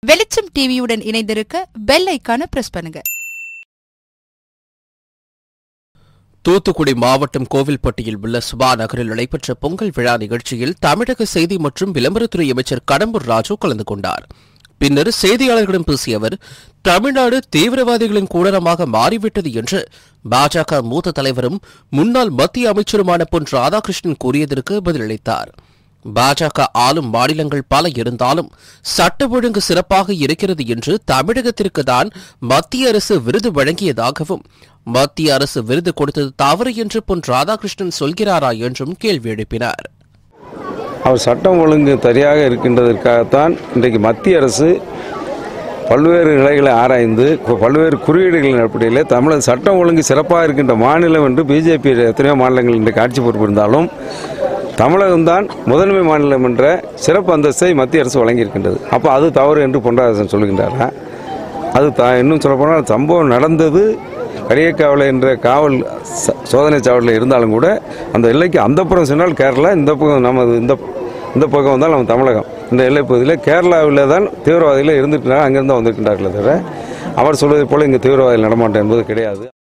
வெளிச்சம் டிவியுடன் இணைந்திருக்க பெல் ஐக்கான பிரஸ் பண்ணுங்க தூத்துக்குடி மாவட்டம் கோவில்பட்டியில் உள்ள சுபா நகரில் நடைபெற்ற பொங்கல் விழா நிகழ்ச்சியில் தமிழக செய்தி மற்றும் விளம்பரத்துறை அமைச்சர் கடம்பூர் ராஜு கலந்து கொண்டார் பின்னர் செய்தியாளர்களிடம் பேசிய அவர் தமிழ்நாடு தீவிரவாதிகளின் கூடரமாக மாறிவிட்டது என்று பாஜக மூத்த தலைவரும் முன்னாள் மத்திய அமைச்சருமான பொன் ராதாகிருஷ்ணன் கூறியதற்கு பதிலளித்தார் பாஜக ஆளும் மாநிலங்கள் பல இருந்தாலும் சட்ட ஒழுங்கு சிறப்பாக இருக்கிறது என்று தமிழகத்திற்கு தான் மத்திய அரசு விருது வழங்கியதாகவும் மத்திய அரசு விருது கொடுத்தது தவறு என்று பொன் ராதாகிருஷ்ணன் சொல்கிறாரா என்றும் கேள்வி எழுப்பினார் அவர் சட்டம் ஒழுங்கு சரியாக இருக்கின்றதற்காகத்தான் இன்றைக்கு மத்திய அரசு பல்வேறு நிலைகளை ஆராய்ந்து கு- பல்வேறு குறியீடுகளின் அடிப்படையில் தமிழக சட்டம் ஒழுங்கு சிறப்பாக இருக்கின்ற மாநிலம் என்று பிஜேபி எத்தனையோ மாநிலங்கள் இன்றைக்கு ஆட்சி பொறுப்பு இருந்தாலும் தமிழகம்தான் முதன்மை மாநிலம் என்ற சிறப்பு அந்தஸ்தை மத்திய அரசு வழங்கியிருக்கின்றது அப்போ அது தவறு என்று பொன்ராதாசன் சொல்கின்றாரா அது த இன்னும் சொல்லப்போனால் சம்பவம் நடந்தது கரியக்காவல் என்ற காவல் ச- சோதனை சாவடியில் இருந்தாலும் கூட அந்த எல்லைக்கு அந்த புறம் சென்றால் கேரளா இந்த பக்கம் நமது இந்த இந்த பக்கம் வந்தால் நம்ம தமிழகம் இந்த எல்லைப் பகுதியில் கேரளாவில் தான் தீவிரவாதிகள் இருந்துட்டு அங்கிருந்து வந்திருக்கின்றார்களே தவிர அவர் சொல்வதைப் போல இங்கே தீவிரவாதிகள் நடமாட்டம் என்பது கிடையாது